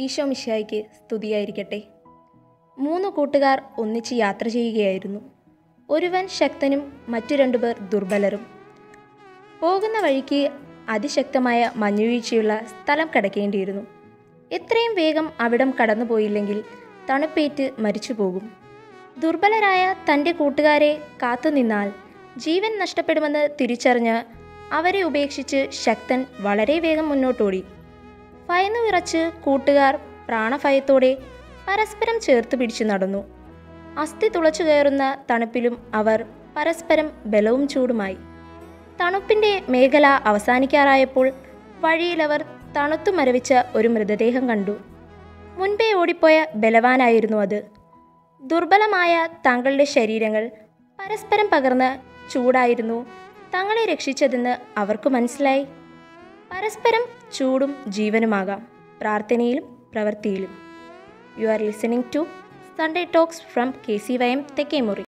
ഈശോ മിശിഹായ്ക്ക് സ്തുതിയായിരിക്കട്ടെ മൂന്ന് കൂട്ടുകാർ ഒന്നിച്ച് യാത്ര ചെയ്യുകയായിരുന്നു ഒരുവൻ ശക്തനും മറ്റു രണ്ടുപേർ ദുർബലരും പോകുന്ന വഴിക്ക് അതിശക്തമായ മഞ്ഞുവീഴ്ചയുള്ള സ്ഥലം കടക്കേണ്ടിയിരുന്നു എത്രയും വേഗം അവിടം കടന്നുപോയില്ലെങ്കിൽ തണുപ്പേറ്റ് മരിച്ചു പോകും ദുർബലരായ തൻ്റെ കൂട്ടുകാരെ കാത്തുനിന്നാൽ ജീവൻ നഷ്ടപ്പെടുമെന്ന് തിരിച്ചറിഞ്ഞ് അവരെ ഉപേക്ഷിച്ച് ശക്തൻ വളരെ വേഗം മുന്നോട്ടോടി ഭയന്നു വിറച്ച് കൂട്ടുകാർ പ്രാണഭയത്തോടെ പരസ്പരം ചേർത്ത് പിടിച്ചു നടന്നു അസ്ഥി തുളച്ചു കയറുന്ന തണുപ്പിലും അവർ പരസ്പരം ബലവും ചൂടുമായി തണുപ്പിൻ്റെ മേഖല അവസാനിക്കാറായപ്പോൾ വഴിയിലവർ തണുത്തു മരവിച്ച ഒരു മൃതദേഹം കണ്ടു മുൻപേ ഓടിപ്പോയ ബലവാനായിരുന്നു അത് ദുർബലമായ തങ്ങളുടെ ശരീരങ്ങൾ പരസ്പരം പകർന്ന് ചൂടായിരുന്നു തങ്ങളെ രക്ഷിച്ചതെന്ന് അവർക്ക് മനസ്സിലായി പരസ്പരം ചൂടും ജീവനുമാകാം പ്രാർത്ഥനയിലും പ്രവൃത്തിയിലും you are listening to Sunday talks from K C Y M തെക്കേമുറി